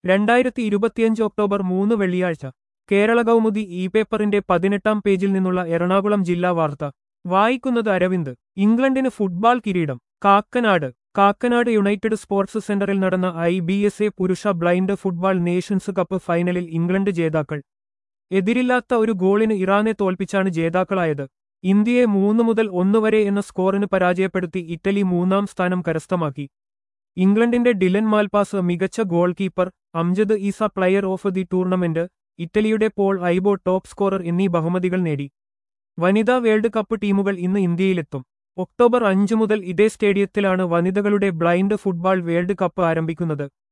രണ്ടായിരത്തി ഇരുപത്തിയഞ്ച് ഒക്ടോബർ മൂന്ന് വെള്ളിയാഴ്ച കേരള കൗമുദി ഇ പേപ്പറിന്റെ പതിനെട്ടാം പേജിൽ നിന്നുള്ള എറണാകുളം ജില്ലാ വാർത്ത വായിക്കുന്നത് അരവിന്ദ് ഇംഗ്ലണ്ടിന് ഫുട്ബോൾ കിരീടം കാക്കനാട് കാക്കനാട് യുണൈറ്റഡ് സ്പോർട്സ് സെന്ററിൽ നടന്ന ഐ ബി എസ് എ പുരുഷ ബ്ലൈൻഡ് ഫുട്ബോൾ നേഷൻസ് കപ്പ് ഫൈനലിൽ ഇംഗ്ലണ്ട് ജേതാക്കൾ എതിരില്ലാത്ത ഒരു ഗോളിന് ഇറാനെ തോൽപ്പിച്ചാണ് ജേതാക്കളായത് ഇന്ത്യയെ മൂന്ന് മുതൽ ഒന്ന് വരെ എന്ന സ്കോറിന് പരാജയപ്പെടുത്തി ഇറ്റലി മൂന്നാം സ്ഥാനം കരസ്ഥമാക്കി ഇംഗ്ലണ്ടിന്റെ ഡിലൻ മാൽപാസ് മികച്ച goalkeeper Amjad Eesa player of the tournament ഇറ്റലിയുടെ പോൾ ഐബോ ടോപ്പ് സ്കോറർ എന്നീ ബഹുമതികൾ നേടി വനിതാ വേൾഡ് കപ്പ് ടീമുകൾ ഇന്ന് ഇന്ത്യയിലെത്തും ഒക്ടോബർ അഞ്ച് മുതൽ ഇതേ സ്റ്റേഡിയത്തിലാണ് വനിതകളുടെ ബ്ലൈൻഡ് ഫുട്ബോൾ വേൾഡ് കപ്പ് ആരംഭിക്കുന്നത്